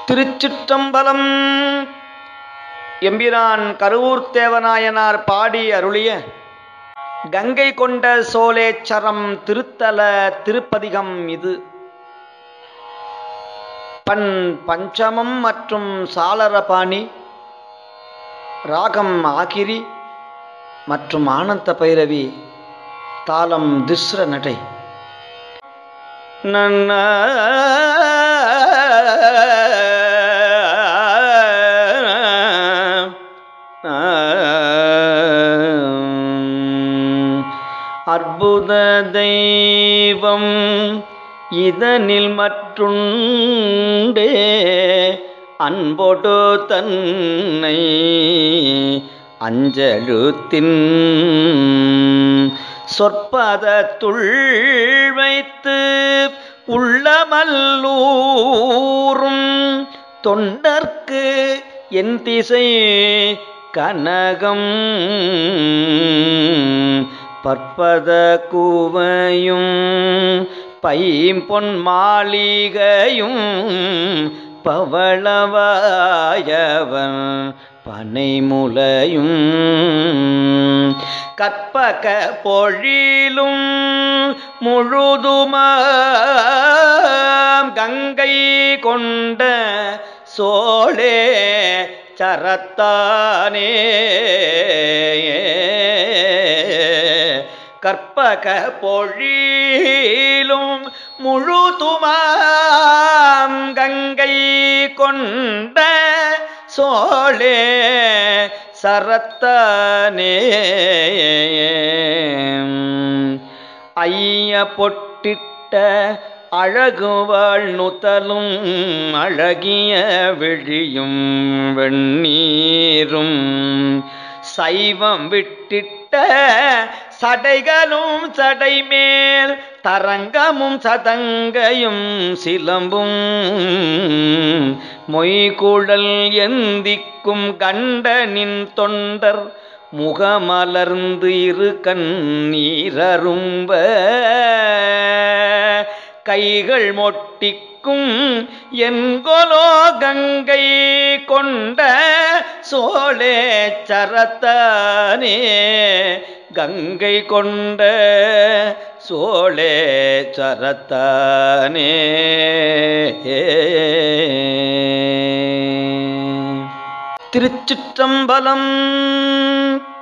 திருச்சிற்றம்பலம் எம்பிரான் கருவூர் தேவநாயனார் பாடி அருளிய கங்கை கொண்ட சோலேச்சரம் திருத்தல திருப்பதிகம் இது பண் பஞ்சமம் மற்றும் சாளரபாணி ராகம் ஆகிரி மற்றும் ஆனந்த பைரவி தாளம் திஸ்ர நடை நன்ன அற்புத தெய்வம் இதனில் மற்றுண்டே அன்பொடு தன்னை அஞ்சலுத்தின் சொற்பதத்துள் வைத்து உள்ளமல்லூரும் தொண்டர்க்கு என் திசை கனகம் பற்பத கூவையும் பைம்பொன் மாளிகையும் பவளவாயவன் பனைமுலையும் கற்பக பொழிலும் முழுதுமாம் கங்கை கொண்ட சோழே சரத்தானே கற்பக பொழிலும் முழுதுமாம் கங்கை கொண்ட சோழே சரத்தானே ஐய பொட்டிட்ட அழகுவாள் நுதலும் அழகிய விழியும் வெண்ணீரும் சைவம் விட்டிட்ட சடைகளும் சடைமேல் தரங்கமும் சதங்கையும் சிலம்பும் மொய்குழல் எந்திக்கும் கண்டனின் தொண்டர் முகமலர்ந்து இரு கண்ணீரரும்ப கைகள் மொட்டிக்கும் என்கொலோ கங்கை கொண்ட சோழே சரத்தானே கங்கை கொண்ட சோழே சரத்தானே திருச்சிற்றம்பலம்